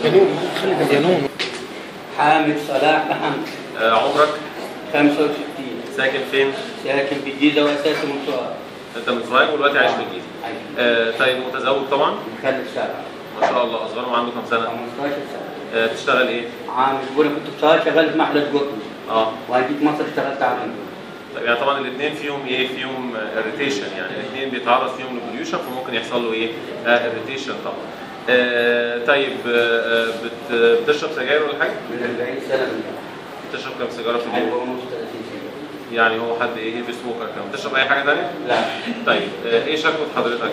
جنون خلي جنون حامد صلاح محمد آه، عمرك 65 ساكن فين؟ ساكن في الجيزة وأساسي من سؤال انت من سوهاج ودلوقتي عايش في الجيزه. آه، طيب متزوج طبعا؟ مخلف سبعة ما شاء الله اصغر عنده كام سنه؟ 15 سنة آه، بتشتغل ايه؟ عامل بقول كنت بصراحة شغال في محل قطن اه وجيت مصر اشتغلت عامل طيب يعني طبعا الاثنين فيهم ايه؟ فيهم اريتيشن يعني الاثنين بيتعرض فيهم لبوليوشن فممكن يحصل له ايه؟ اريتيشن طبعا. آه، طيب آه، آه، بت- بتشرب سجاير ولا حاجه؟ من 40 سنة من بتشرب كام سيجاره في أيوة اليوم؟ ونص 30 سنة يعني هو حد ايه هيفي سموكر كمان بتشرب اي حاجه ثانيه؟ لا طيب آه، ايه شكوى حضرتك؟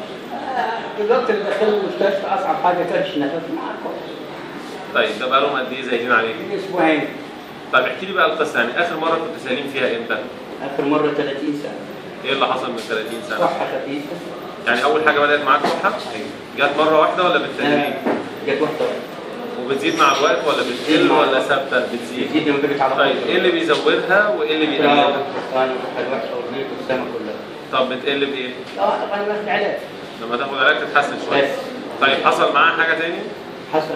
الوقت اللي دخلنا المستشفى أصعب حاجة كرش نفس معاكم طيب ده بقالهم قد ايه زايدين عليك؟ أسبوعين طيب احكي لي بقى القصه يعني اخر مره كنت سليم فيها امتى؟ آخر مرة 30 سنة ايه اللي حصل من 30 سنه؟ صحة خفيفة يعني اول حاجه بدات معاك كحه؟ جت مره واحده ولا بالتدريج؟ آه، جت واحدة واحدة وبتزيد مع الوقت ولا بتقل مع ولا الوقت. ثابته؟ بتزيد يزيد لما كنت على طيب ايه اللي بيزودها وايه اللي بيقللها؟ البرتقال والحاجة الوحشة والزيت والسما كلها طب بتقل بايه؟ لا طبعا ما في علاج لما تاخد علاج تتحسن شويه بس طيب حصل معاها حاجه تاني؟ حصل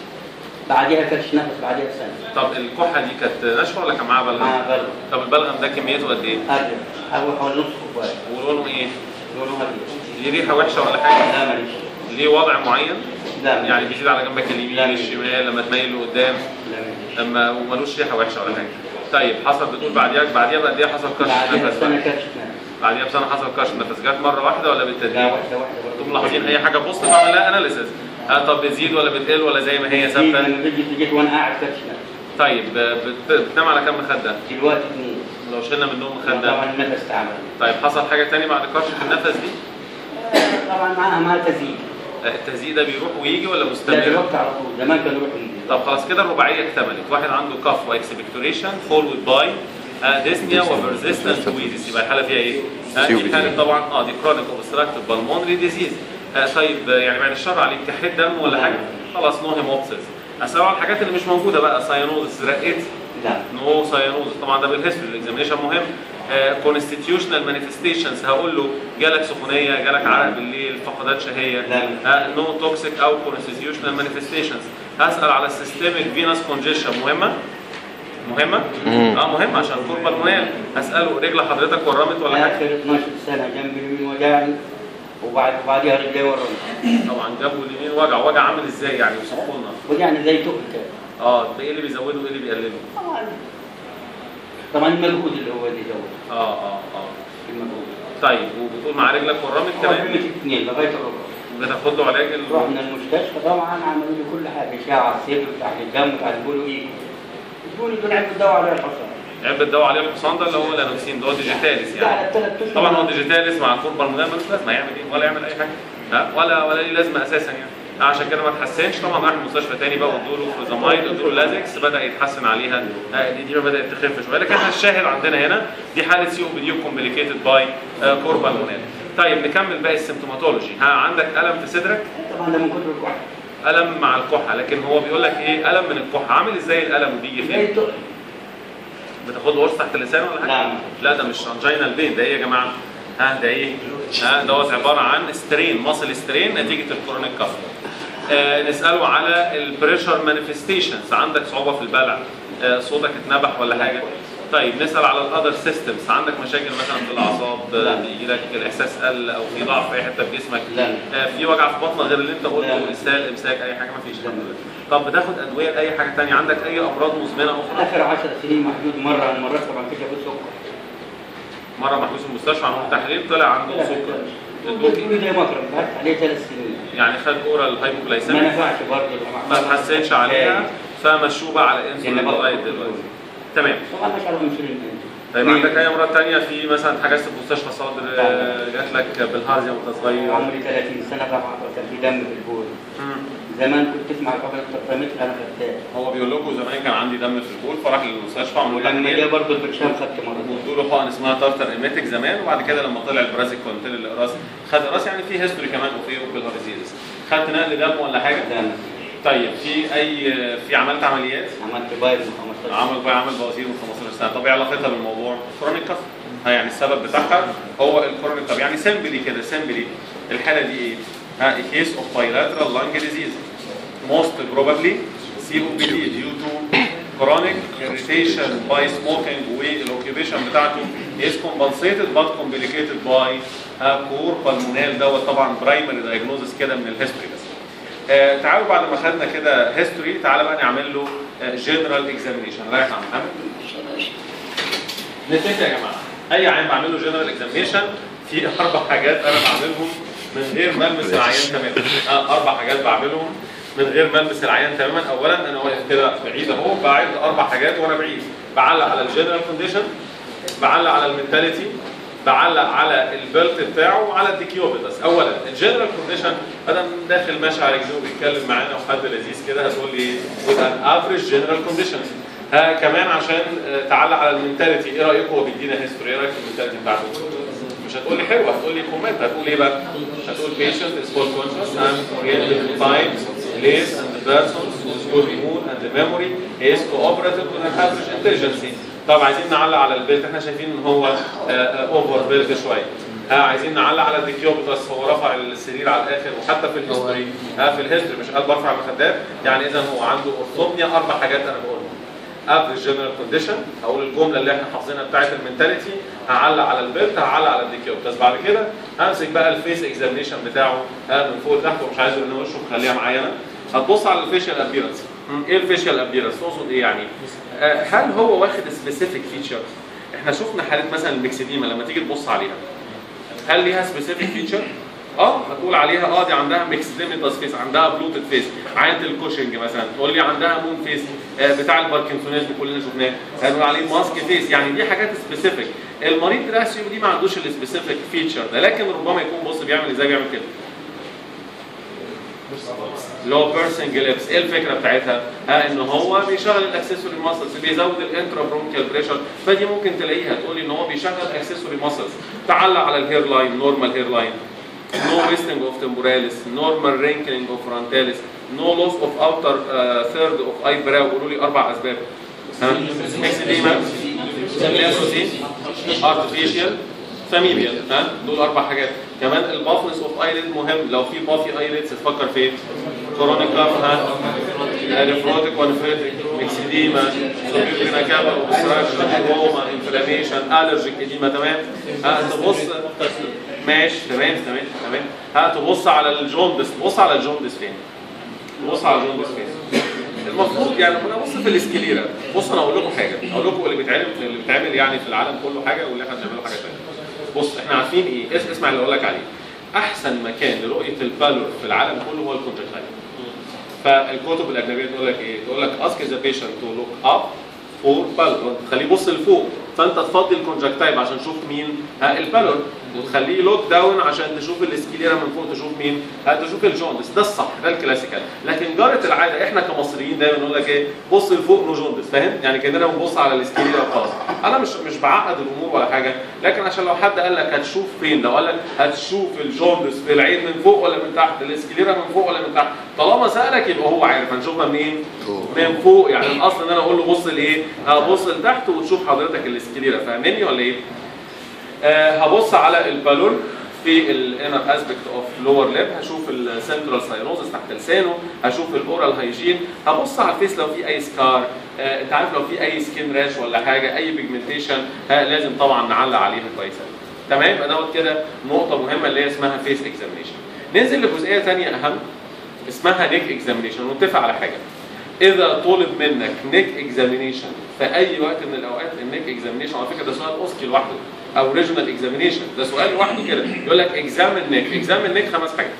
بعديها كرش نفس بعديها سنة طب الكحه دي كانت ناشفه ولا كان معاها بلغم؟ مع بلغم طب البلغم ده كميته قد ايه؟ أرجع أروح حوالي نص كوباية ولونه ايه؟ لونه أبيض ليه ريحه وحشه ولا حاجه؟ لا ماليش ليه وضع معين؟ لا ماليش يعني بيزيد على جنبك لا. اليمين الشمال لما تميل لقدام لا ماليش لما ومالوش ريحه وحشه ولا حاجه طيب حصل بتقول بعديها بعديها بقد ايه حصل كرش بعديها نفس سنة بقى؟ كرش نفس بعديها بسنه حصل كرش نفس جت مره واحده ولا بالتدريج؟ لا واحدة واحدة انتم برضه ملاحظين اي حاجه بوست بعمل لها اناليسيس آه طب بتزيد ولا بتقل ولا زي ما هي ثابته؟ لما بيجي جيت وأنا قاعد كرش نفس طيب آه، بت- بتنام على كام مخده؟ دلوقتي اثنين لو شلنا منهم مخده طبعا النفس تعبان طيب حصل حاجه تاني بعد كرشه النفس دي؟ طبعا معاها ما تزيد آه، التزييق ده بيروح ويجي ولا لا مستمر؟ دلوقتي على طول زمان كان يروح ويجي طب خلاص كده الرباعيه اكتملت واحد عنده كف واكسبكتوريشن فولود باي ديسنيا وبرزيستنت ويزيس يبقى الحاله فيها ايه؟ آه، دي حاله طبعا اه دي كرونيك اوبستراكتيف بالمونري ديزيز طيب آه، يعني بعد الشر عليك تحرير دم ولا حاجه؟ خلاص نو هيموبسيس اسال على الحاجات اللي مش موجوده بقى ساينوزس رقيت لا نو ساينوزس طبعا ده بالهيستوري الاكزامينشن مهم كونستيتيوشنال مانيفستيشنز هقول له جالك سخونيه جالك عرق بالليل فقدان شهيه لا. نو توكسيك او كونستيتيوشنال مانيفستيشنز هسال على السيستميك فينس كونجيشن مهمه مهمه اه مهمه عشان الكوربا المنال هساله رجل حضرتك ورمت ولا حاجه اخر 12 سنه جنب اليمين وجعني وبعد وبعديها رجلي ورمت طبعا جابوا اليمين وجع وجع عامل ازاي يعني وصفوا لنا وجعني زي تقل كده اه ايه اللي بيزوده وايه اللي بيقلله طبعا طبعا المجهود اللي هو اللي زود اه اه اه المجهود طيب وبتقول مع رجلك ورمت كمان كمان اثنين لغايه الربع بتاخد له علاج ال- رحنا المستشفى طبعا عملوا لي كل حاجه اشعه صدر تحت الدم تحت بيقولوا ايه بيقولوا دول عيب الدواء على الحصان علبة دواء عليه الحصان ده اللي هو لانوكسين ده هو ديجيتاليس ده يعني على الثلاث اشهر طبعا هو ديجيتاليس مع الكوربا المنال ملوش لازمه يعمل ايه ولا يعمل اي حاجه ها ولا ولا ليه لازمه اساسا يعني عشان كده ما تحسنش طبعا راح المستشفى تاني بقى وادوا له فلوزامايد ادوا له لازكس بدا يتحسن عليها آه، دي دي بدات تخف شويه لكن الشاهد عندنا هنا دي حاله سي او بي دي كومبليكيتد باي كوربا المنال طيب نكمل باقي السيمتوماتولوجي ها عندك الم في صدرك طبعا ده من كتر الكحه الم مع الكحه لكن هو بيقول لك ايه الم من الكحه عامل ازاي الالم بيجي زي فين تقل بتاخد له قرص تحت اللسان ولا حاجه لا لا ده مش انجينال بين ده ايه يا جماعه؟ ها ده ايه؟ ها دوت عباره عن سترين ماسل سترين نتيجه الكورونيك كف. آه نساله على البريشر مانيفستيشنز عندك صعوبه في البلع آه صوتك اتنبح ولا حاجه؟ طيب نسال على الاذر سيستمز عندك مشاكل مثلا في الاعصاب لا. آه بيجي لك الاحساس قل او في ضعف في اي حته في جسمك لا. آه في وجع في بطنك غير اللي انت قلته لا. اسهال امساك اي حاجه ما فيش الحمد لله. طب بتاخد ادويه لاي حاجه ثانيه عندك اي امراض مزمنه اخرى؟ اخر 10 سنين محدود مره عن مرات طبعا كشف السكر مره محبوس في المستشفى عملوا تحليل طلع عنده سكر ادوك بيقولوا زي مكرم قعدت عليه ثلاث سنين يعني خد اورال ما هايبوجلايسيميك نفعش برضه ما تحسنش عليها فمشوه بقى على انسولين لأن برضه لغايه دلوقتي تمام طبعا مش على انسولين طيب عندك اي امراض ثانيه في مثلا اتحجزت في مستشفى صدر آه، جات لك بالهارزيا وانت صغير عمري 30 سنه طبعا كان في دم في البول مم. زمان كنت تسمع قبل التقدمات انا خدتها هو بيقول لكم زمان كان عندي دم في البول فراح للمستشفى عملوا له ولما جه تحليل برضه البرشام خدت مره وادوا له حقن اسمها تارتر ايميتك زمان وبعد كده لما طلع البرازيك كونتيل الاقراص خد اقراص يعني في هيستوري كمان وفي بالهارزيز خدت نقل دم ولا حاجه؟ لا طيب في اي في عملت عمليات؟ عملت بايظ من 15 عمل بقى عمل بواسير من 15 سنه طب ايه علاقتها بالموضوع؟ كرونيك كف ها يعني السبب بتاعها هو الكرونيك كف يعني سامبلي كده سامبلي الحاله دي ايه؟ ها كيس اوف بايلاترال لانج ديزيز most probably COPD due to chronic irritation by smoking والاوكيبيشن بتاعته is compensated but complicated by كور بالمونال دوت طبعا برايمري دايجنوزس كده من الهيستوري بس. آه تعالوا بعد ما خدنا كده هيستوري تعالى بقى نعمل له جنرال اكزامينيشن رايح يا عم محمد نتفق يا جماعه اي عيان بعمل له جنرال اكزامينيشن في اربع حاجات انا بعملهم من غير ما المس العيان تماما آه اربع حاجات بعملهم من غير ما المس العيان تماما اولا انا واقف كده بعيد اهو بعد اربع حاجات وانا بعيد بعلق على الجنرال كونديشن بعلق على المنتاليتي بعلق على البلت بتاعه وعلى الديكيوبيتس اولا الجنرال كونديشن انا داخل ماشي على رجله وبيتكلم معانا وحد لذيذ كده هتقول لي with an average general condition ها كمان عشان آه، تعلق على المنتاليتي ايه رايكم هو بيدينا هيستوري ايه رايك في المنتاليتي بتاعته مش هتقول لي حلو هتقول لي كومنت هتقول ايه بقى هتقول patient is full conscious and oriented to time place and the persons whose good mood and the memory is cooperative with an average intelligence طب عايزين نعلق على البيلت احنا شايفين ان هو اوفر بيلت شويه ها عايزين نعلق على الديكيوبيتس هو رفع السرير على الاخر وحتى في الهيستوري ها في الهيستوري مش قال برفع المخدات يعني اذا هو عنده اورثوبنيا اربع حاجات انا بقولهم افريج جنرال كونديشن هقول الجمله اللي احنا حافظينها بتاعت المنتاليتي هعلق على البيلت هعلق على الديكيوبيتس بعد كده همسك بقى الفيس اكزامينشن بتاعه ها من فوق لتحت ومش عايز ان وشه مخليها معايا انا هتبص على الفيشال ابيرنس ايه الفيشال ابيرنس تقصد ايه يعني آه، هل هو واخد سبيسيفيك فيتشر احنا شفنا حالات مثلا المكسديما لما تيجي تبص عليها هل ليها سبيسيفيك فيتشر اه هتقول عليها اه دي عندها ميكسديميتاس فيس عندها بلوتد فيس عينه الكوشنج مثلا تقول لي عندها مون فيس آه بتاع الباركنسونيزم كلنا شفناه هنقول عليه ماسك فيس يعني دي حاجات سبيسيفيك المريض بتاع السي دي ما عندوش السبيسيفيك فيتشر ده لكن ربما يكون بص بيعمل ازاي بيعمل كده اللي هو بيرسنج ليبس ايه الفكره بتاعتها؟ ها ان هو بيشغل الاكسسوري ماسلز بيزود الانترا برونكيال بريشر فدي ممكن تلاقيها تقول لي ان هو بيشغل اكسسوري ماسلز تعلق على الهير لاين نورمال هير لاين no wasting of temporalis normal wrinkling of frontalis no loss of outer uh, third of eyebrow قولوا لي اربع اسباب ها ميكسيديما لياسوسين artificial فاميليال ها دول اربع حاجات كمان البافنس اوف ايليد مهم لو في بافي ايليدز تفكر فين كورونيك كاف ها نفروتيك ونفريتك ميكسيديما سوبيرينا كابر اوبستراكشن روما انفلاميشن الرجيك اديما تمام ها تبص ماشي تمام تمام تمام ها تبص على الجوندس تبص على الجوندس فين تبص على الجوندس فين المفروض يعني انا ابص في الاسكليرا بص انا اقول لكم حاجه اقول لكم اللي بيتعمل اللي بيتعمل يعني في العالم كله حاجه واللي احنا بنعمله حاجه ثانيه بص احنا عارفين ايه اس- اسمع اللي اقول لك عليه احسن مكان لرؤيه البالور في العالم كله هو الكونجكتيفا فالكتب الاجنبيه تقول لك ايه تقول لك اسك ذا بيشنت تو لوك اب فور بالور تخليه يبص لفوق فانت تفضي الكونجكتيف عشان تشوف مين ها البالور وتخليه لوك داون عشان تشوف الاسكليرا من فوق تشوف مين ها تشوف الجوندس ده الصح ده الكلاسيكال لكن جاره العاده احنا كمصريين دايما نقول لك ايه بص لفوق نو جوندس فاهم يعني كاننا بنبص على الاسكليرا وخلاص انا مش مش بعقد الامور ولا حاجه لكن عشان لو حد قال لك هتشوف فين لو قال لك هتشوف الجوندس في العين من فوق ولا من تحت الاسكليرا من فوق ولا من تحت طالما سالك يبقى هو عارف هنشوفها منين من فوق يعني الاصل ان انا اقول له بص لايه هبص لتحت وتشوف حضرتك الاسكليرا فاهمني ولا ايه آه هبص على البالون في الانر اسبكت اوف لور ليب هشوف السنترال ساينوزس تحت لسانه هشوف الاورال هايجين هبص على الفيس لو في اي سكار آه انت عارف لو في اي سكين راش ولا حاجه اي بيجمنتيشن آه لازم طبعا نعلق عليها كويس أوي. تمام يبقى دوت كده نقطه مهمه اللي هي اسمها فيس اكزامينيشن ننزل لجزئيه ثانيه اهم اسمها نيك اكزامينيشن ونتفق على حاجه اذا طلب منك نيك اكزامينيشن في اي وقت من الاوقات النيك اكزامينيشن على فكره ده سؤال اوسكي لوحده او ريجونال اكزامينيشن ده سؤال لوحده كده يقول لك اكزامن نيك اكزامن نيك خمس حاجات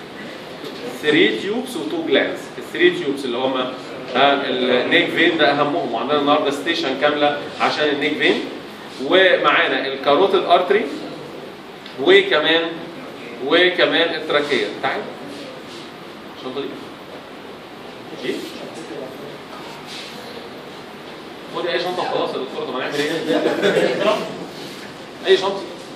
3 تيوبس و2 جلانس ال 3 تيوبس اللي هم النيك فين ده اهمهم وعندنا النهارده ستيشن كامله عشان النيك فين ومعانا الكاروتيد ارتري وكمان وكمان التراكيه تعال الشنطه دي ايه خدي اي شنطه خلاص يا دكتور طب هنعمل ايه؟ اي شنطه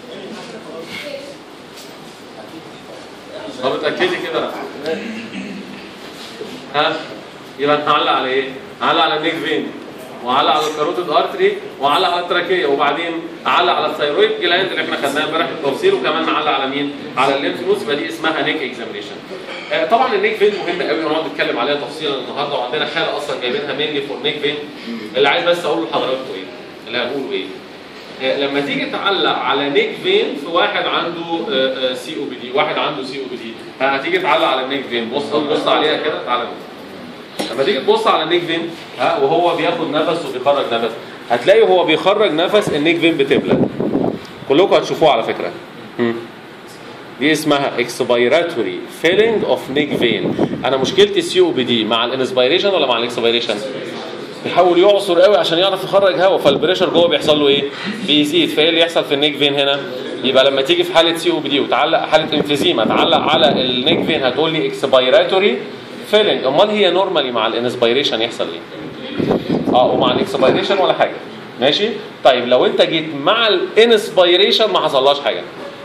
طب اتاكدي كده ها يبقى هنعلق على ايه؟ هنعلق على النيك فين وعلق على الكاروتيد ارتري وعلق على التراكيه وبعدين علق على الثيرويد جلاند اللي احنا خدناها امبارح بالتفصيل وكمان علق على مين؟ على الليمف نودز يبقى دي اسمها نيك اكزامينشن. آه طبعا النيك فين مهم قوي ونقعد نتكلم عليها تفصيلا النهارده وعندنا حاله اصلا جايبينها مينلي فور نيك فين اللي عايز بس اقول لحضراتكم ايه؟ اللي هنقوله ايه؟ آه، لما تيجي تعلق على نيك فين في واحد عنده سي او بي دي واحد عنده سي او بي دي هتيجي تعلق على النيك فين بص بص عليها كده تعالى نبص. لما تيجي تبص على النيك فين ها وهو بياخد نفس وبيخرج نفس هتلاقي وهو بيخرج نفس النيك فين بتبلى كلكم هتشوفوها على فكره مم. دي اسمها اكسبيراتوري فيلينج اوف نيك فين انا مشكلتي السي او بي دي مع الانسبيريشن ولا مع الاكسبيريشن بيحاول يعصر قوي عشان يعرف يخرج هواء فالبريشر جوه بيحصل له ايه بيزيد فايه اللي يحصل في النيك فين هنا يبقى لما تيجي في حاله سي او بي دي وتعلق حاله انفيزيما تعلق على النيك فين هتقول لي اكسبيراتوري فيلينج امال هي نورمالي مع الانسبيريشن يحصل ايه اه ومع الاكسبيريشن ولا حاجه ماشي طيب لو انت جيت مع الانسبيريشن ما حصلهاش حاجه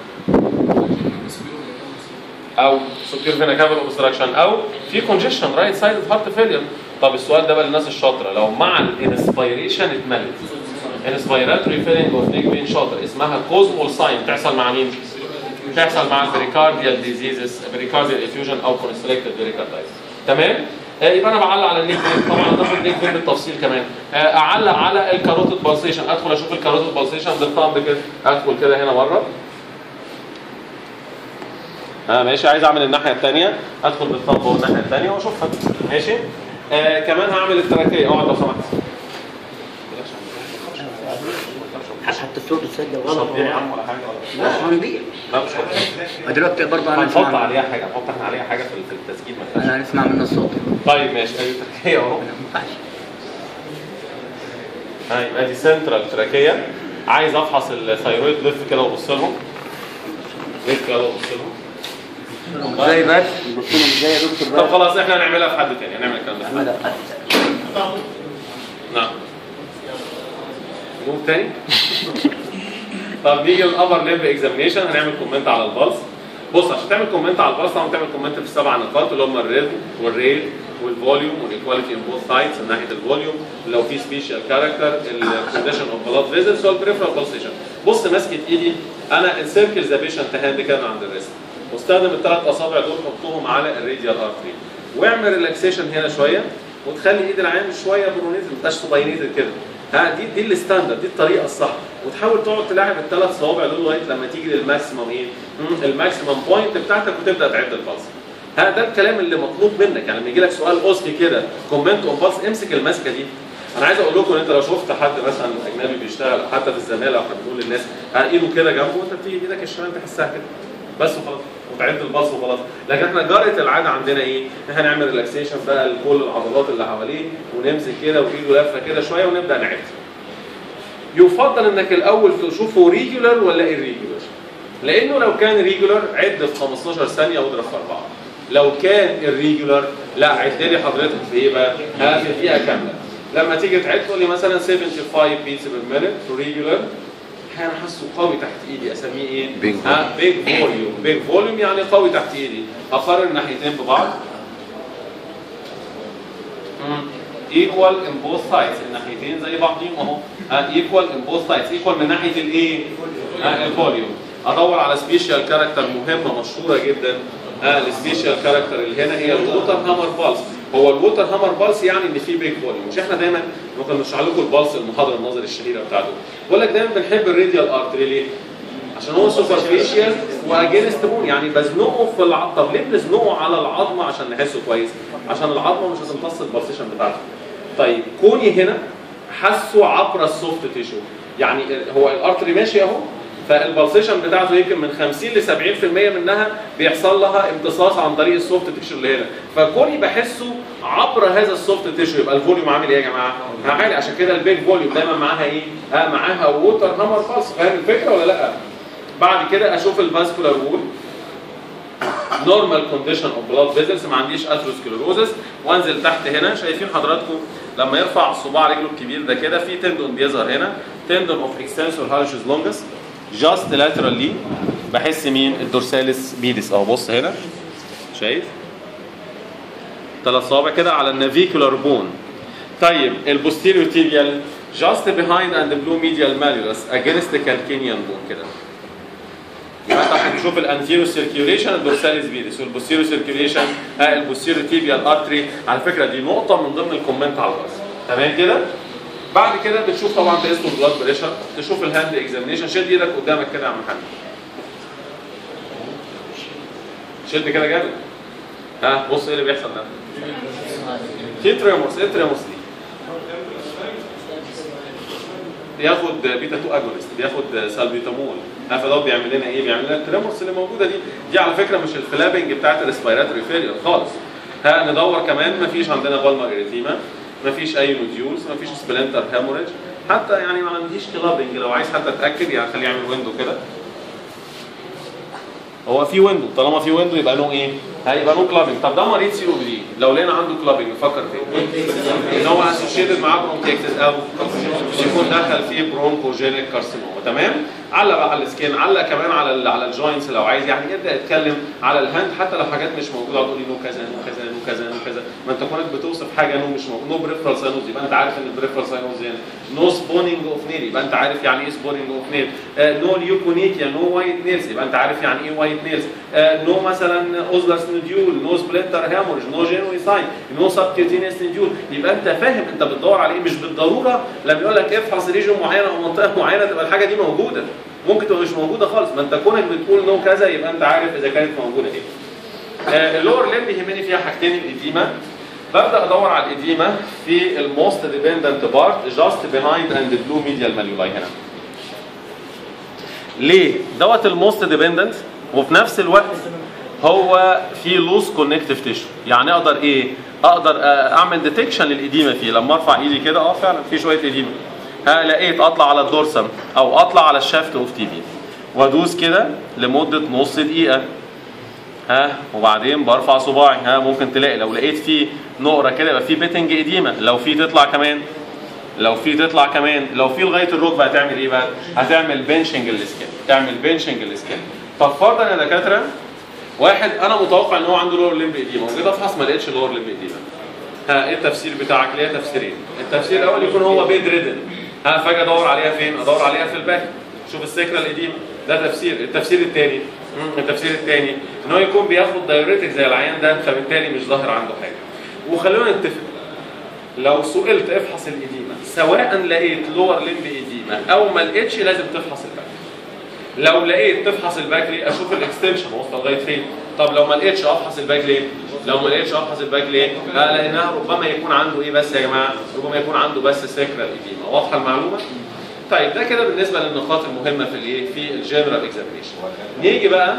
او سوبير فينا كابل اوبستراكشن او في كونجيشن رايت سايد هارت فيلير طب السؤال ده بقى للناس الشاطره لو مع الانسبيريشن اتملت انسبيراتوري فيلينج اوف نيك فين شاطر اسمها كوزمول ساين تحصل مع مين؟ تحصل مع البريكارديال ديزيزز بريكارديال افيوجن او كونستريكتد بريكاردايتس تمام؟ آه، يبقى انا بعلق على النيك فين طبعا هتاخد النيك فين بالتفصيل كمان آه، اعلق على الكاروتيد بالسيشن ادخل اشوف الكاروتيد بالسيشن بالثامب كده ادخل كده هنا مره ها ماشي عايز اعمل الناحيه الثانيه ادخل بالثامب والناحيه الثانيه واشوفها ماشي آه كمان هعمل التراكيه اقعد لو سمحت حتى الصوت تسجل مش غلط هتضيع يا عم ولا حاجه ولا لا هنبيع لا مش هتضيع دلوقتي برضه انا هنحط اسمع عليها حاجه هنحط احنا عليها حاجه في في التسجيل ما تخافش. انا هنسمع منه الصوت طيب ماشي ادي التراكيه اهو ما ينفعش ها يبقى دي سنترال تراكيه عايز افحص الثيرويد لف كده وابص لهم لف كده وابص لهم ازاي بس بص لهم ازاي يا دكتور طب بقى خلاص احنا هنعملها في حد تاني هنعمل الكلام ده في حد لا، نعم نقول تاني طب نيجي للابر ليمب اكزامينشن هنعمل كومنت على البلس بص عشان تعمل كومنت على البلس طبعا تعمل كومنت في السبع نقاط اللي هم الريتم والريت والفوليوم والايكواليتي ان بوث سايدز من ناحيه الفوليوم لو في سبيشال كاركتر الكونديشن اوف بلاد فيزلز والبريفرال بالسيشن بص ماسكه ايدي انا انسيركل ذا بيشنت هاند كده عند الريست واستخدم الثلاث اصابع دول حطهم على الراديال ارتري واعمل ريلاكسيشن هنا شويه وتخلي ايد العين شويه برونيزل ما تبقاش سوباينيزل كده ها دي دي الستاندرد دي الطريقه الصح وتحاول تقعد تلاعب الثلاث صوابع دول لغايه لما تيجي للماكسيمم ايه؟ مم، الماكسيمم بوينت بتاعتك وتبدا تعد البلس ها ده الكلام اللي مطلوب منك يعني لما يجي لك سؤال اوسكي كده كومنت اون بلس امسك الماسكه دي انا عايز اقول لكم ان انت لو شفت حد مثلا اجنبي بيشتغل أو حتى في الزماله احنا بنقول للناس ها ايده كده جنبه وانت بتيجي بايدك الشمال تحسها كده بس وخلاص وتعد البلس وخلاص لكن احنا جرت العاده عندنا ايه؟ ان احنا نعمل ريلاكسيشن بقى لكل العضلات اللي حواليه ونمسك كده وايده لفه كده شويه ونبدا نعد يفضل انك الاول تشوفه ريجولار ولا irregular لانه لو كان ريجولار عد في 15 ثانيه واضرب في اربعه لو كان irregular لا عد لي حضرتك في ايه بقى؟ ها في دقيقه كامله لما تيجي تعد تقول لي مثلا 75 بيتس بير مينت ريجولار انا حاسه قوي تحت ايدي اسميه ايه؟ Big ها بيج فوليوم بيج فوليوم يعني قوي تحت ايدي اقارن الناحيتين ببعض ايكوال ان بوث سايدز الناحيتين زي بعضهم اهو ايكوال ان بوث سايدز ايكوال من ناحيه الايه؟ آه، الفوليوم ادور على سبيشال كاركتر مهمه مشهوره جدا اه السبيشال كاركتر اللي هنا هي الووتر هامر بالس هو الووتر هامر بالس يعني ان في بيج فوليوم مش احنا دايما ممكن نشرح لكم البلس المحاضره النظري الشهيره بتاعته بقول لك دايما بنحب الراديال ارتري ليه؟ عشان هو سوبرفيشال واجينست بون يعني بزنقه في العظم طب ليه بنزنقه على العظمه عشان نحسه كويس؟ عشان العظمه مش هتمتص البلسيشن بتاعته. طيب كوني هنا حسه عبر السوفت تيشو يعني هو الارتري ماشي اهو فالبلسيشن بتاعته يمكن من 50 ل 70% منها بيحصل لها امتصاص عن طريق السوفت تيشو اللي هنا فكوني بحسه عبر هذا السوفت تيشو يبقى الفوليوم عامل ايه يا جماعه؟ عالي عشان كده البيج فوليوم دايما معاها ايه؟ آه معاها ووتر هامر باس فاهم الفكره ولا لا؟ بعد كده اشوف الفاسكولار وول نورمال كونديشن اوف بلاد فيزلز ما عنديش اثروسكليروزس وانزل تحت هنا شايفين حضراتكم لما يرفع صباع رجله الكبير ده كده في تندون بيظهر هنا تندون اوف اكستنسور هارشز لونجس جاست لاترالي بحس مين الدورساليس بيدس اهو بص هنا شايف ثلاث صوابع كده على النافيكولار بون طيب البوستيريور تيبيال just behind and blue medial malleolus against the calcanean bone كده يبقى انت عشان تشوف الانتيرو سيركيوليشن الدورساليس فيديس والبوستيرو سيركيوليشن البوستيرو تيبيال ارتري على فكره دي نقطه من ضمن الكومنت على الراس تمام كده بعد كده بتشوف طبعا تقيس له بلاد بريشر تشوف الهاند اكزامينشن شد ايدك قدامك كده يا عم محمد شد كده جامد ها بص ايه اللي بيحصل ده في تريمورس ايه التريمورس دي بياخد بيتا 2 اجونست بياخد سالبيتامول ها فده بيعمل لنا ايه بيعمل لنا التريمورس اللي موجوده دي دي على فكره مش الفلابنج بتاعت الريسبيراتوري فيلير خالص ها ندور كمان مفيش عندنا بالمر اريثيما مفيش اي نوديولز مفيش سبلنتر هاموريج حتى يعني ما عنديش كلابنج لو عايز حتى اتاكد يعني خليه يعمل ويندو كده هو في ويندو طالما في ويندو يبقى نو ايه؟ هيبقى نو كلابنج طب ده مريض سي او بي دي لو لقينا عنده كلابنج نفكر فين؟ ان هو اسوشيتد معاه برونكيكتس او يكون دخل فيه برونكوجينيك كارسينوما تمام؟ علق بقى على السكين علق كمان على ال على الجوينتس لو عايز يعني يبدا يتكلم على الهاند حتى لو حاجات مش موجوده اقعد تقول لي نو كذا نو كذا نو كذا نو كذا ما انت كونك بتوصف حاجه نو مش موجود نو بريفرال ساينوز يبقى انت عارف ان البريفرال ساينوز هنا نو سبونينج اوف نيل يبقى انت عارف يعني ايه سبونينج اوف نيل نو ليوكونيكيا نو وايت نيلز يبقى انت عارف يعني ايه وايت نيلز نو مثلا اوزلس نوديول نو سبلنتر هامورج نو جينوي ساين نو سبكيوتينيس نوديول يبقى انت فاهم انت بتدور على ايه مش بالضروره لما يقول لك افحص ريجن معينه او منطقه معينه تبقى الحاجه دي موجوده ممكن تبقى مش موجوده خالص ما انت كونك بتقول نو كذا يبقى انت عارف اذا كانت موجوده ايه آه، اللور ليم بيهمني فيها حاجتين الاديمه ببدا ادور على الاديمه في الموست ديبندنت بارت جاست بيهايند اند بلو ميديال ماليولاي هنا ليه دوت الموست ديبندنت وفي نفس الوقت هو في لوس كونكتيف تيشو يعني اقدر ايه اقدر آه، اعمل ديتكشن للاديمه فيه لما ارفع ايدي كده اه فعلا في شويه اديمه ها لقيت اطلع على الدورسم او اطلع على الشافت اوف تي بي وادوس كده لمده نص دقيقه ها وبعدين برفع صباعي ها ممكن تلاقي لو لقيت فيه نقره كده يبقى فيه بيتنج اديمه لو في تطلع كمان لو في تطلع كمان لو في لغايه الركبه هتعمل ايه بقى؟ هتعمل بنشنج السكين تعمل بنشنج السكين طب فرضا يا دكاتره واحد انا متوقع ان هو عنده لور ليمب اديمه وجيت افحص ما لقيتش لور ليمب اديمه ها ايه التفسير بتاعك ليها تفسيرين التفسير الاول يكون هو بيد ريدن ها فجاه ادور عليها فين ادور عليها في الباك شوف السكره القديمه ده تفسير التفسير الثاني التفسير الثاني ان هو يكون بياخد دايوريتك زي العيان ده فبالتالي مش ظاهر عنده حاجه وخلونا نتفق لو سئلت افحص الاديمه سواء لقيت لور ليمب اديمه او ما لقيتش لازم تفحص الباك لو لقيت تفحص الباك ليه اشوف الاكستنشن واصله لغايه فين طب لو ما لقيتش افحص الباك ليه لو ما لقيتش افحص الباك ليه آه لانها ربما يكون عنده ايه بس يا جماعه ربما يكون عنده بس سكرة اديمه واضحه المعلومه طيب ده كده بالنسبه للنقاط المهمه في الايه في الجنرال اكزامينشن نيجي بقى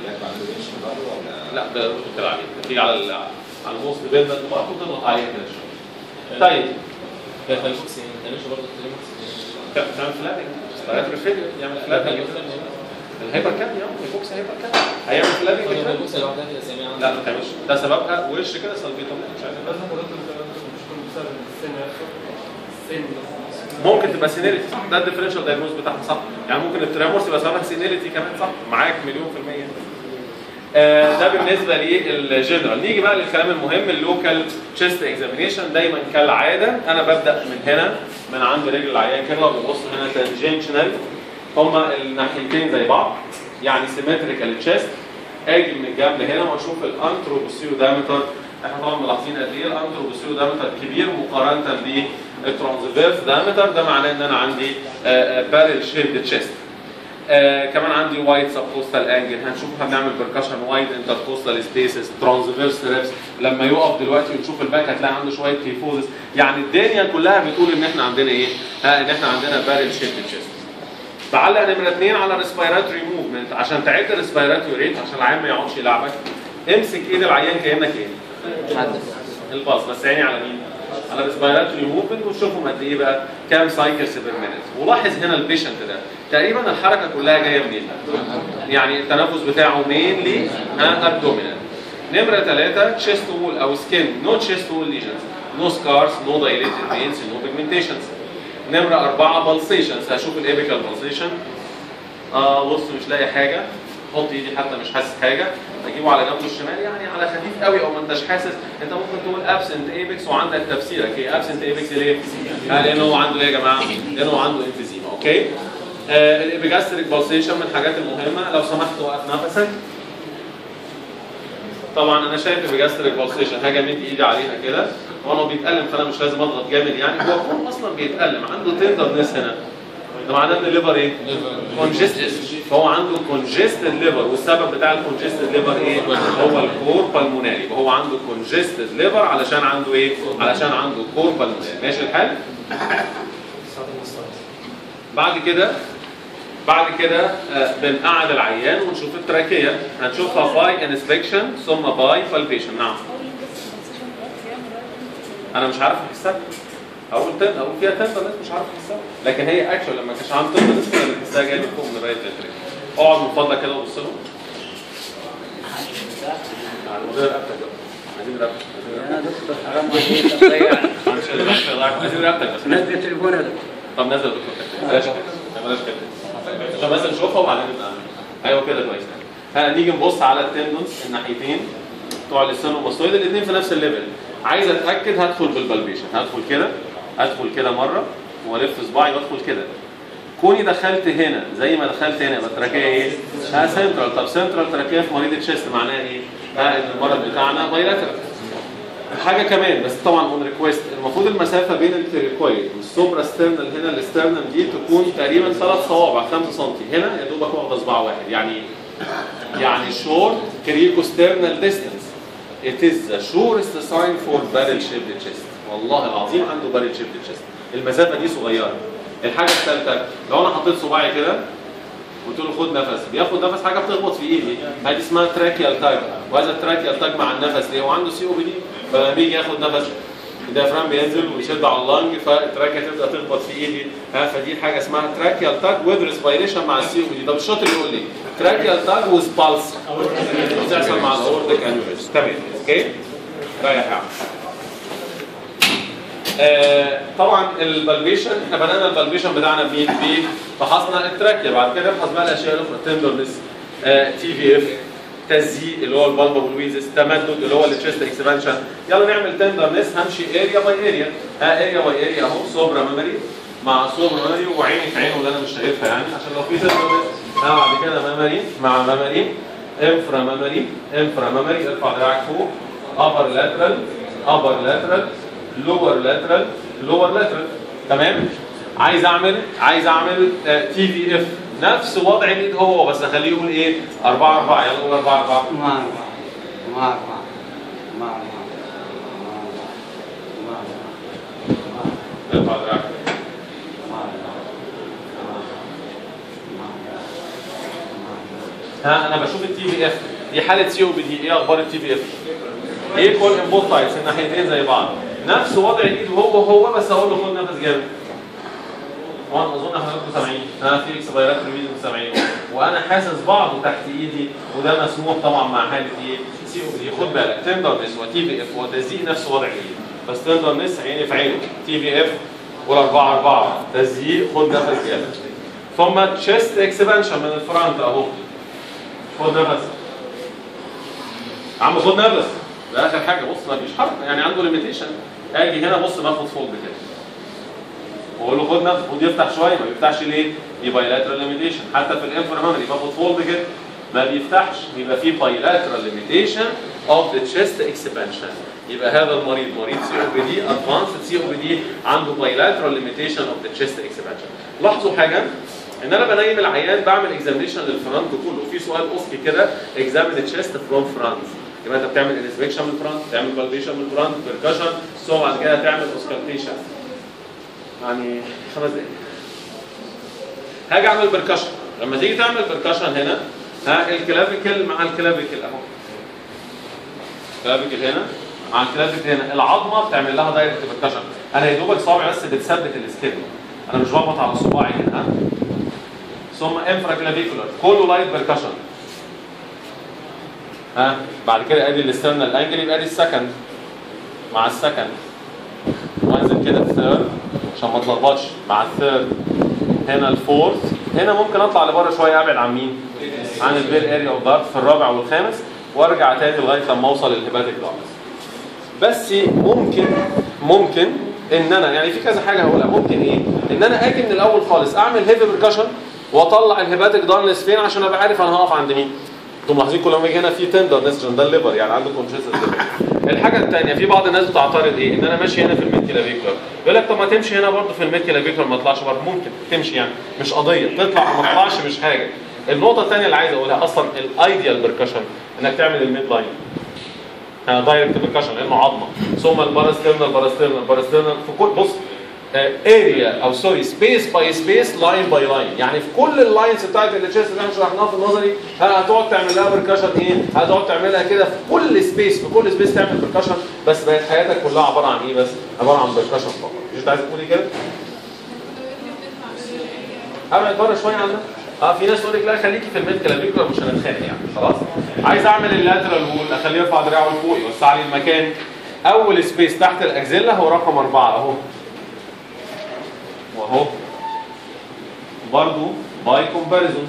لا ده كده عليه تيجي على ال- على الموست بيلد وتضغط عليه كده شويه طيب فالفوكس ما تعملش برضه التريموكس تعمل فلابنج ريسبيراتوري فيلير يعمل فلابنج الهايبر كام يا عم الفوكس هايبر كام هيعمل فلابنج كده الفوكس لوحدها كده زي ما لا ما تعملش ده سببها وش كده سلبيتوم مش عارف بس انت دكتور مش تكون بسبب السن نفسه السن ممكن تبقى سينيليتي صح ده الديفرنشال دايجنوز بتاعها صح يعني ممكن التريمورس يبقى سببها سينيليتي كمان صح معاك مليون في المية آه ده بالنسبة للجنرال نيجي بقى للكلام المهم اللوكال تشيست اكزامينيشن دايما كالعادة انا ببدأ من هنا من عند رجل العيان كده وببص هنا تانجنشنال هما الناحيتين زي بعض يعني سيمتريكال تشيست اجي من الجنب هنا واشوف الانتروبوسيو دايمتر احنا طبعا ملاحظين قد ايه الانتروبوسيو دايمتر كبير مقارنه بالترانسفيرس دايمتر ده معناه ان انا عندي بارل شيبد تشيست آه كمان عندي وايد سبكوستال انجل هنشوف هنعمل بركشن وايد انتركوستال سبيسز ترانسفيرس ريبس لما يقف دلوقتي ونشوف الباك هتلاقي عنده شويه كيفوزس يعني الدنيا كلها بتقول ان احنا عندنا ايه؟ ها ان احنا عندنا بارل شيبد تشيست بعلق نمره اثنين على ريسبيراتوري موفمنت عشان تعد الريسبيراتوري ريت عشان العيان ما يقعدش يلعبك امسك ايد العيان كانك ايه؟ الباص بس عيني على مين؟ على ريسبيراتوري موفمنت وتشوفهم قد ايه بقى كام سايكلز بير مينيت ولاحظ هنا البيشنت ده تقريبا الحركه كلها جايه منين؟ يعني التنفس بتاعه مينلي ها ابدومينال نمره ثلاثه تشيست وول او سكين نو تشيست وول ليجنز نو سكارز نو دايليتد فينز نو بيجمنتيشنز نمره اربعه بالسيشنز هشوف الابيكال بالسيشن اه بص مش لاقي حاجه حط ايدي حتى مش حاسس حاجه اجيبه على جنبه الشمال يعني على خفيف قوي او ما انتش حاسس انت ممكن تقول ابسنت ايبكس وعندك تفسيرك ايه ابسنت ايبكس ليه؟ آه لانه هو عنده ليه يا جماعه؟ لانه هو عنده انفيزيما اوكي؟ آه الابيجاستريك بالسيشن من الحاجات المهمه لو سمحت وقف نفسك طبعا انا شايف البيجاستريك بالسيشن هاجي امد ايدي عليها كده وانا هو بيتألم فانا مش لازم اضغط جامد يعني هو الكون اصلا بيتألم عنده تندرنس هنا ده معناه ان الليفر ايه؟ كونجستد فهو عنده كونجستد ليفر والسبب بتاع الكونجستد ليفر ايه؟ هو الكور بالموناري فهو عنده كونجستد ليفر علشان عنده ايه؟ علشان عنده كور بالموناري ماشي الحال؟ بعد كده بعد كده آه، بنقعد العيان ونشوف التراكيه هنشوفها باي انسبكشن ثم باي بالبيشن نعم انا مش عارف احسها اقول تن اقول فيها تن بس مش عارف احسها لكن هي اكشن لما كانش عامل تن بس كنا بنحسها جايه من فوق من الرايت فنتريكل اقعد من فضلك كده وبص لهم عايزين رقبتك بقى. عايزين رقبتك يا دكتور حرام عليك تضيع عايزين رقبتك بس نزل تليفون يا دكتور طب نزل الدكتور بلاش كده بلاش كده عشان بس نشوفها وبعدين نبقى ايوه كده كويس ها نيجي نبص على التندونز الناحيتين بتوع اللسان والمستويد الاثنين في نفس الليفل عايز اتاكد هدخل بالبلبيشن هدخل كده ادخل كده مره والف صباعي وادخل كده كوني دخلت هنا زي ما دخلت هنا يبقى التراكيه ايه؟ ها سنترال طب سنترال تراكيه في مريض الشيست معناها ايه؟ ها ان المرض بتاعنا بايلاترال حاجه كمان بس طبعا اون ريكويست المفروض المسافه بين التريكويد والسوبرا ستيرنال هنا الاسترنال دي تكون تقريبا ثلاث صوابع 5 سم هنا يا دوبك واخده صباع واحد يعني يعني شورت كريكو ستيرنال ديستانس It is the surest sign for barrel shaped chest والله العظيم عنده barrel shaped chest المسافه دي صغيره الحاجه الثالثه لو انا حطيت صباعي كده قلت له خد نفس بياخد نفس حاجه بتخبط في ايدي هذه اسمها تراكيال تاج وهذا التراكيال تاج مع النفس ليه هو عنده سي او بي دي فلما بيجي ياخد نفس الديافرام بينزل ويشد على اللنج فالتراكيا تبدا تخبط في ايدي ها فدي حاجه اسمها تراكيال تاج وذ ريسبيريشن مع السي او بي دي طب الشاطر يقول لي تراكيال تاج وذ بالس بتحصل مع الاورتيك انيوريزم تمام اوكي رايح يا عم آه، طبعا البلبيشن احنا بدانا البلبيشن بتاعنا بمين؟ فحصنا التراكيا بعد كده نبحث بقى الاشياء الاخرى تندرنس تي في اف تزييق اللي هو البالبا والويزس تمدد اللي هو التشيست اكسبانشن يلا نعمل تندرنس همشي اريا باي اريا ها اريا باي اريا اهو سوبرا ميموري مع سوبرا ميموري وعيني في عينه اللي انا مش شايفها يعني عشان لو في تندرنس ها بعد كده ميموري مع ميموري انفرا ميموري انفرا ميموري ارفع دراعك فوق ابر لاترال ابر لاترال لور لاترال لور لاترال تمام عايز اعمل عايز اعمل تي في اف نفس وضع الايد هو بس اخليه يقول ايه 4 4 يلا قول 4 4 ما ما ما ما ما ارفع دراعك ها انا بشوف التي في اف دي حاله سي او بي دي ايه اخبار التي في اف ايه كل انبوت تايبس الناحيتين زي بعض نفس وضع الايد هو هو بس اقول له خد نفس جامد وانا اظن حضراتكم سامعين ها في اكسبيرات ريفيجن سامعين وانا حاسس بعضه تحت ايدي وده مسموح طبعا مع حاله ايه سي او بي خد بالك تندرنس وتي في اف وتزييق نفس وضع الايد بس تندرنس عيني في عينه تي في اف والاربعه اربعه تزييق خد نفس جامد ثم تشيست اكسبانشن من الفرونت اهو خد نفس عم خد نفس ده اخر حاجه بص ما فيش حركه يعني عنده ليميتيشن اجي هنا بص باخد فولد كده واقول له خد نفس خد يفتح شويه ما بيفتحش ليه؟ دي بايلاترال ليميتيشن حتى في الانفرامامري باخد فولد كده ما بيفتحش يبقى في بايلاترال ليميتيشن اوف ذا تشيست اكسبانشن يبقى هذا المريض مريض سي او بي دي ادفانسد سي او بي دي عنده بايلاترال ليميتيشن اوف ذا تشيست اكسبانشن لاحظوا حاجه ان انا بنيم العيان بعمل اكزامينشن للفرونت كله في سؤال اوسكي كده اكزامين تشيست فروم فرونت يبقى انت بتعمل انسبكشن من الفرونت تعمل بالبيشن من الفرونت بيركشن ثم بعد كده تعمل اوسكالتيشن يعني خمس دقايق هاجي اعمل بركشن لما تيجي تعمل بركشن هنا ها الكلافيكل مع الكلافيكل اهو الكلافيكل هنا مع الكلافيكل هنا العظمه بتعمل لها دايركت بركشن انا يا دوبك صابعي بس بتثبت السكيل انا مش بخبط على صباعي هنا ها ثم انفرا كلافيكولار كله لايت بركشن ها بعد كده ادي الاسترنال انجل يبقى ادي السكند مع السكند وانزل كده الثيرد عشان ما اتلخبطش مع الثيرد هنا الفورث هنا ممكن اطلع لبره شويه ابعد عن مين؟ عن البير اريا اوف ضغط في الرابع والخامس وارجع تاني لغايه لما اوصل للهيباتيك داركنس بس ممكن ممكن ان انا يعني في كذا حاجه هقولها ممكن ايه ان انا اجي من الاول خالص اعمل هيفي بركشن واطلع الهيباتيك دارنس فين عشان ابقى عارف انا هقف عند مين انتوا ملاحظين كل ما يجي هنا في تندر نسجن ده الليفر يعني عنده كونشيسنس ليفر الحاجه الثانيه في بعض الناس بتعترض ايه ان انا ماشي هنا في الميد كلافيكولار يقول لك طب ما تمشي هنا برضه في الميد كلافيكولار ما تطلعش برضه ممكن تمشي يعني مش قضيه تطلع ما تطلعش مش حاجه النقطه الثانيه اللي عايز اقولها اصلا الايديال بركشن انك تعمل الميد لاين دايركت بركشن لانه عظمه ثم الباراسترنال باراسترنال باراسترنال في كل بص اريا او سوري سبيس باي سبيس لاين باي لاين يعني في كل اللاينز بتاعت التشيست اللي احنا شرحناها في النظري ها هتقعد تعمل لها بركشن ايه؟ هتقعد تعملها كده في كل سبيس في كل سبيس تعمل بركشن بس بقت حياتك كلها عباره عن ايه بس؟ عباره عن بركشن فقط مش انت عايز تقولي كده؟ ابعد بره شويه عنها اه في ناس تقول لك لا خليكي في الميد كلافيكولار مش هنتخانق يعني خلاص عايز اعمل اللاترال وول اخليه يرفع دراعه لفوق يوسع لي المكان اول سبيس تحت الاكزيلا هو رقم اربعه اهو واهو برضو باي كومباريزون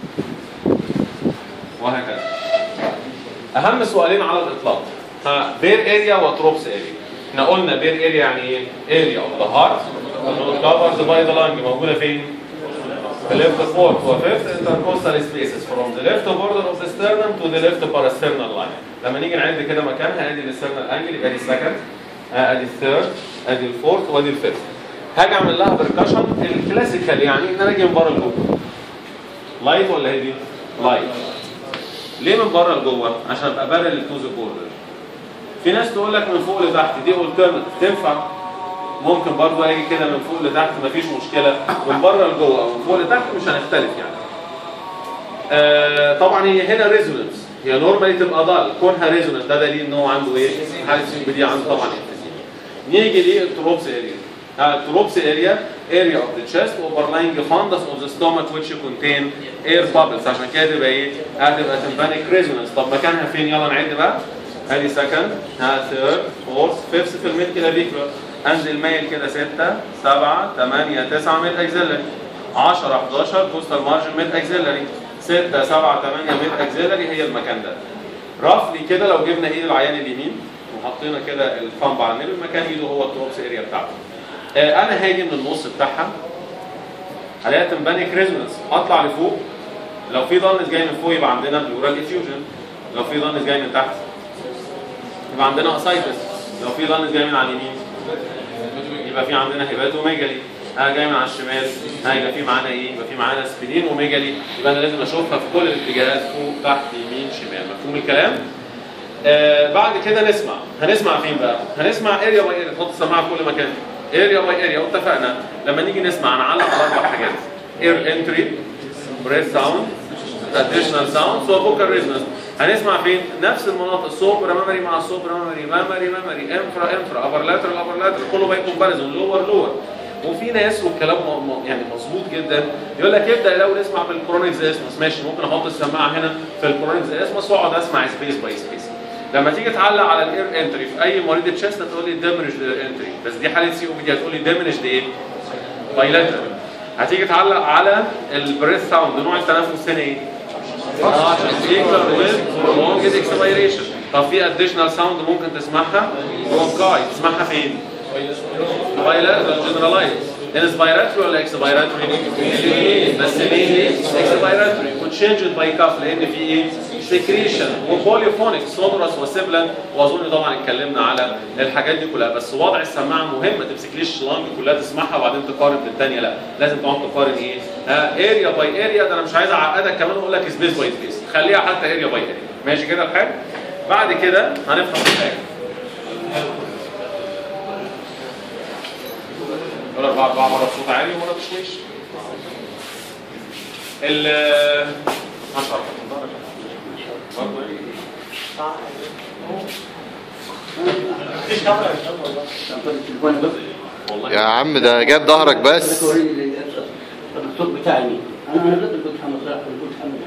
وهكذا اهم سؤالين على الاطلاق ها بير اريا وتروبس اريا احنا قلنا بير اريا يعني ايه اريا اوف ذا هارت كفرز باي ذا لانج موجوده فين the left fourth or fifth intercostal spaces from the left border of the sternum to the left parasternal line. لما نيجي نعد كده مكانها ادي السترنال انجل يبقى دي السكند ادي الثيرد ادي الفورث وادي الفيفث. هاجي اعمل لها بركشن الكلاسيكال يعني ان انا اجي من بره لجوه. لايت ولا هيفي؟ لايت. ليه من بره لجوه؟ عشان ابقى بارل تو ذا بوردر. في ناس تقول لك من فوق لتحت دي الترنت تنفع ممكن برضه اجي كده من فوق لتحت مفيش مشكله من بره لجوه او من فوق لتحت مش هنختلف يعني. آه طبعا هي هنا ريزونانس هي نورمالي تبقى ضال كونها ريزونانس ده دليل ان هو عنده ايه؟ حاله سي دي عنده طبعا انفيزيما. نيجي للتروبس اريا. التروبس اريا area of the chest overlying fundus of the stomach which contain air bubbles عشان كده تبقى ايه؟ هتبقى tympanic resonance طب مكانها فين؟ يلا نعد بقى. ادي سكند ها ثيرد فورث فيفث في الميد كلافيكولار انزل مايل كده 6 7 8 9 ميد اكزيلري 10 11 كوستال مارجن ميد اكزيلري 6 7 8 ميد اكزيلري هي المكان ده رفلي كده لو جبنا ايد العيان اليمين وحطينا كده الثامب على النبل مكان ايده هو التروبس اريا بتاعته آه انا هاجي من النص بتاعها هلاقيها تمبانيك ريزونانس اطلع لفوق لو في ضنس جاي من فوق يبقى عندنا بلورال افيوجن لو في ضنس جاي من تحت يبقى عندنا اسايتس لو في ضنس جاي من على اليمين يبقى في عندنا هيباتوميجالي ها جاي من على الشمال ها يبقى في معانا ايه؟ يبقى في معانا سبلين وميجالي يبقى انا لازم اشوفها في كل الاتجاهات فوق تحت يمين شمال مفهوم الكلام؟ آه بعد كده نسمع هنسمع فين بقى؟ هنسمع اريا باي اريا تحط السماعه في كل مكان اريا باي اريا واتفقنا لما نيجي نسمع هنعلق على اربع حاجات اير انتري بريث ساوند اديشنال ساوند وفوكال ريزونانس هنسمع فين نفس المناطق سوبرا ميموري مع سوبرا ميموري ميموري ميموري انفرا انفرا ابر لاترال ابر لاترال كله باي كومباريزون لور لور وفي ناس والكلام م- م- يعني مظبوط جدا يقول لك ابدا الاول اسمع بالكرونيك زيسمس ماشي ممكن احط السماعه هنا في الكرونيك زيسمس واقعد اسمع سبيس باي سبيس لما تيجي تعلق على الاير انتري في اي مريض تشيست هتقول لي ديمنج انتري بس دي حاله سي او بي دي هتقول لي ديمنج ايه؟ بايلاترال هتيجي تعلق على البريث ساوند نوع التنفس هنا ايه؟ اه سيكلر ويز prolonged اكسبيريشن طب في اديشنال ساوند ممكن تسمعها برونكاي تسمعها فين؟ بايلاترال جنرالايز انسبيراتوري ولا اكسبيراتوري؟ بس ليه؟ اكسبيراتوري وتشينجد باي كاف لان في ايه؟ سكريشن وبوليفونيك سونورس وسيبلان واظن طبعا اتكلمنا على الحاجات دي كلها بس وضع السماعه مهم ما تمسكليش لانج كلها تسمعها وبعدين تقارن بالثانيه لا لازم تقعد تقارن ايه؟ اريا باي اريا ده انا مش عايز اعقدك كمان واقول لك سبيس باي سبيس خليها حتى اريا باي اريا ماشي كده الحال؟ بعد كده هنفهم الحاجه ولا بعض بعض مره بصوت عالي ومره بشويش ال ما شاء الله برضه ايه والله يا عم ده جاب ظهرك بس الصوت بتاعي مين؟ انا انا ضد كنت محمد صلاح كنت محمد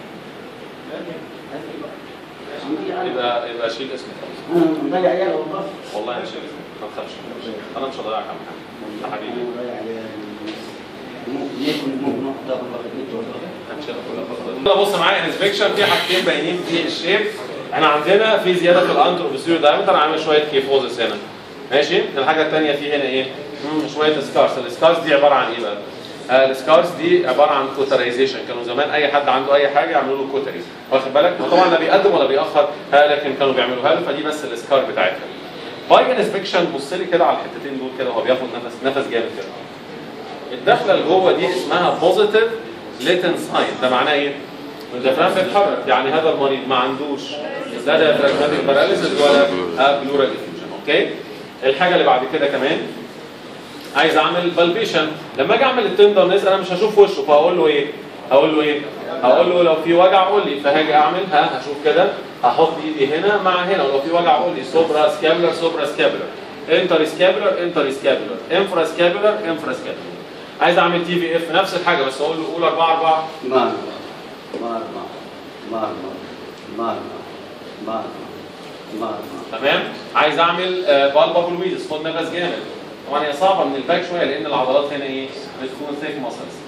محمد يبقى يبقى شيل اسمك خلاص انا مضيع عيال والله والله هشيل اسمك ما تخافش انا مش هضيعك يا محمد يا حبيبي مضيع عيال ممكن يكون ممكن نقطة والله كنت والله هنشيلها كلها خلاص يلا بص معايا انسبكشن في حاجتين باينين في الشيب احنا عندنا في زياده في الانترو بوستيريور دايمتر عامل شويه كيفوزس هنا ماشي الحاجه الثانيه في هنا ايه مم، شويه سكارز السكارز دي عباره عن ايه بقى آه السكارز دي عباره عن كوترايزيشن كانوا زمان اي حد عنده اي حاجه يعملوا له كوتري واخد بالك هو طبعا لا بيقدم ولا بيأخر آه لكن كانوا بيعملوها له فدي بس السكار بتاعتها باي انسبكشن بص لي كده على الحتتين دول كده وهو بياخد نفس نفس جامد كده الدخله اللي جوه دي اسمها بوزيتيف ليتن ساين ده معناه ايه؟ الدفران بيتحرك يعني هذا المريض ما عندوش لا ديافراجماتيك باراليسيس ولا بلورال افيوجن اوكي الحاجه اللي بعد كده كمان عايز اعمل بالبيشن لما اجي اعمل التندرنس انا مش هشوف وشه فهقول له ايه؟ هقول له ايه؟ هقول له لو في وجع قول لي فهاجي اعمل ها هشوف كده هحط ايدي هنا مع هنا ولو في وجع قول لي سوبرا سكابولار سوبرا سكابولار انتر سكابولار انتر سكابولار انفرا سكابولار انفرا سكابولار عايز اعمل تي في اف نفس الحاجه بس اقول له قول 4 4 مارما مارما مارما مارما مارما مارما تمام عايز اعمل بالبا بلويدس خد نفس جامد طبعا هي صعبه من الباك شويه لان العضلات هنا ايه بتكون ثيك ماسلز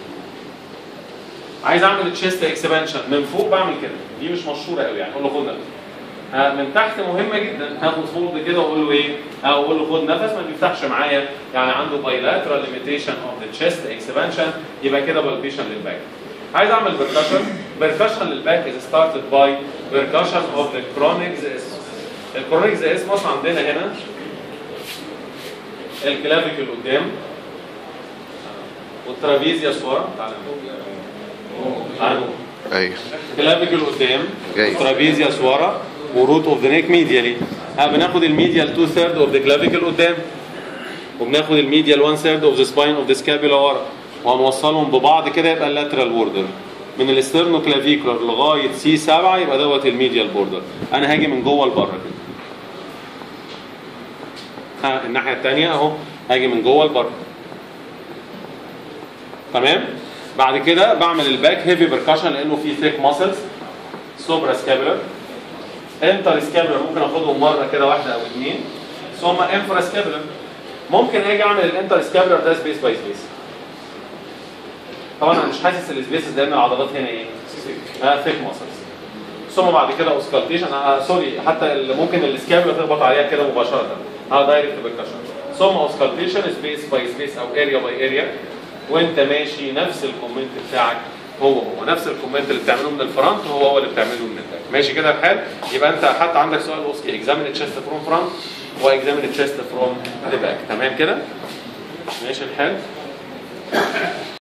عايز اعمل تشيست اكسبانشن من فوق بعمل كده دي مش مشهوره قوي يعني اقول له خد نفس آه، من تحت مهمه جدا هاخد فولد كده واقول له ايه او اقول له خد نفس ما بيفتحش معايا يعني عنده بايلاترال ليميتيشن اوف ذا تشيست اكسبانشن يبقى كده بالبيشن للباك عايز اعمل بركشن بركشن للباك از ستارتد باي بركشن اوف ذا كرونيك زيس الكرونيك زيس بص عندنا هنا الكلافيكل قدام والترابيزيا ورا تعالى تعالى ايوه كلافيكل قدام جاي. ترابيزيا ورا وروت اوف ذا نيك ميديالي ها بناخد الميديال 2 ثيرد اوف ذا كلافيكل قدام وبناخد الميديال 1 ثيرد اوف ذا سباين اوف ذا سكابيولا ورا وهنوصلهم ببعض كده يبقى اللاترال بوردر من الاسترنو كلافيكولار لغايه سي 7 يبقى دوت الميديال بوردر انا هاجي من جوه لبره كده ها الناحيه الثانيه اهو هاجي من جوه لبره تمام بعد كده بعمل الباك هيفي بركشن لانه فيه ثيك ماسلز سوبرا سكابولار انتر سكابولار ممكن اخدهم مره كده واحده او اثنين ثم انفرا سكابولار ممكن اجي اعمل الانتر سكابولار ده سبيس باي سبيس طبعا انا مش حاسس السبيسز لان العضلات هنا ايه؟ اه ثيك ماسلز ثم بعد كده اوسكالتيشن آه سوري حتى ال- ممكن السكابولا تخبط عليها كده مباشره اه دايركت بركشن ثم اوسكالتيشن سبيس باي سبيس او اريا باي اريا وانت ماشي نفس الكومنت بتاعك هو هو نفس الكومنت اللي بتعمله من الفرونت هو هو اللي بتعمله من الباك ماشي كده الحال يبقى انت حتى عندك سؤال اوسكي اكزامين تشيست فروم فرونت واكزامين تشيست فروم ذا باك تمام كده ماشي الحال